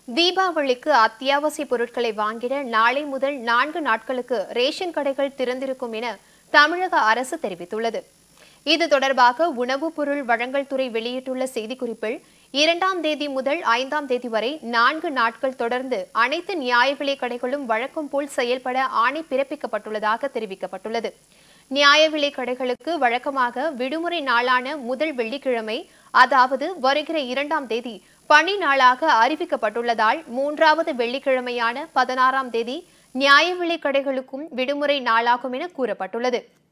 தீபாவளிக்கு அத்தியாவசிய பொருட்களை வாங்கிட நாளை முதல் நான்கு நாட்களுக்கு ரேஷன் கடைகள் திறந்திருக்கும் என தமிழக அரசு தெரிவித்துள்ளது இது தொடர்பாக உணவுப் பொருள் வழங்கல் துறை வெளியிட்டுள்ள செய்திக்குறிப்பில் இரண்டாம் தேதி முதல் ஐந்தாம் தேதி வரை நான்கு நாட்கள் தொடர்ந்து அனைத்து நியாய விலைக் கடைகளும் வழக்கம் போல் செயல்பட ஆணை பிறப்பிக்கப்பட்டுள்ளதாக தெரிவிக்கப்பட்டுள்ளது நியாய விலைக் கடைகளுக்கு வழக்கமாக விடுமுறை நாளான முதல் வெள்ளிக்கிழமை அதாவது வருகிற இரண்டாம் தேதி பணி நாளாக அறிவிக்கப்பட்டுள்ளதால் மூன்றாவது வெள்ளிக்கிழமையான பதினாறாம் தேதி நியாய விலைக் கடைகளுக்கும் விடுமுறை நாளாகும் என கூறப்பட்டுள்ளது